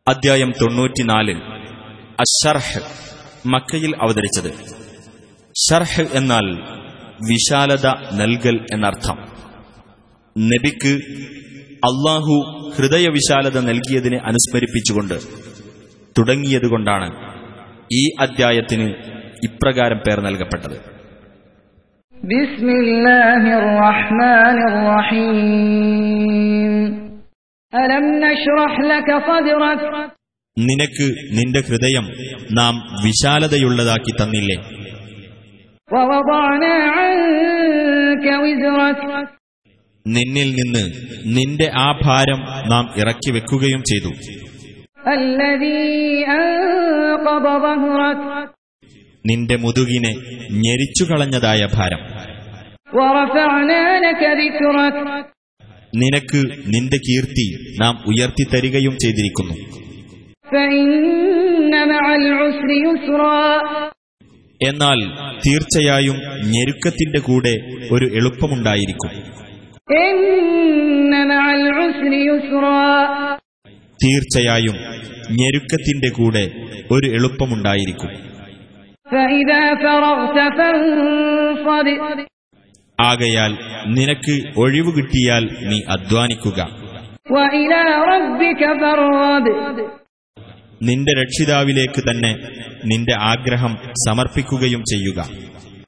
അദ്ധ്യായം തൊണ്ണൂറ്റിനാല് അഷർഹ് മക്കയിൽ അവതരിച്ചത് ഷർഹ് എന്നാൽ വിശാലത നൽകൽ എന്നർത്ഥം നബിക്ക് അള്ളാഹു ഹൃദയവിശാലത നൽകിയതിനെ അനുസ്മരിപ്പിച്ചുകൊണ്ട് തുടങ്ങിയതുകൊണ്ടാണ് ഈ അദ്ധ്യായത്തിന് ഇപ്രകാരം പേർ നൽകപ്പെട്ടത് بسم الله الرحمن الرحيم ألم نشرح لك صدرك നിനക്ക് നിന്റെ ഹൃദയം നാം വിശാലതയുള്ളതാക്കി തന്നില്ലേ ووضعنا عنك وزرك നിന്നിൽ നിന്ന് നിന്റെ ആ ഭാരം നാം ഇറക്കി വെക്കുകയും ചെയ്തു الذي أنقض ظهرك നിന്റെ മുതുകിനെ ഞെരിച്ചുകളഞ്ഞതായ ഭാരം ورفعنا لك ذكرك നിനക്ക് നിന്റെ കീർത്തി നാം ഉയർത്തിത്തരികയും ചെയ്തിരിക്കുന്നു فإن مع العسر يسرا എന്നാൽ തീർച്ചയായും ഞെരുക്കത്തിന്റെ കൂടെ ഒരു എളുപ്പമുണ്ടായിരിക്കും إن مع العسر يسرا തീർച്ചയായും ഞെരുക്കത്തിന്റെ കൂടെ ഒരു എളുപ്പമുണ്ടായിരിക്കും فإذا فرغت فانصب ആകയാൽ നിനക്ക് ഒഴിവു കിട്ടിയാൽ നീ അധ്വാനിക്കുക وإلى ربك فارغب നിന്റെ രക്ഷിതാവിലേക്ക് തന്നെ നിന്റെ ആഗ്രഹം സമർപ്പിക്കുകയും ചെയ്യുക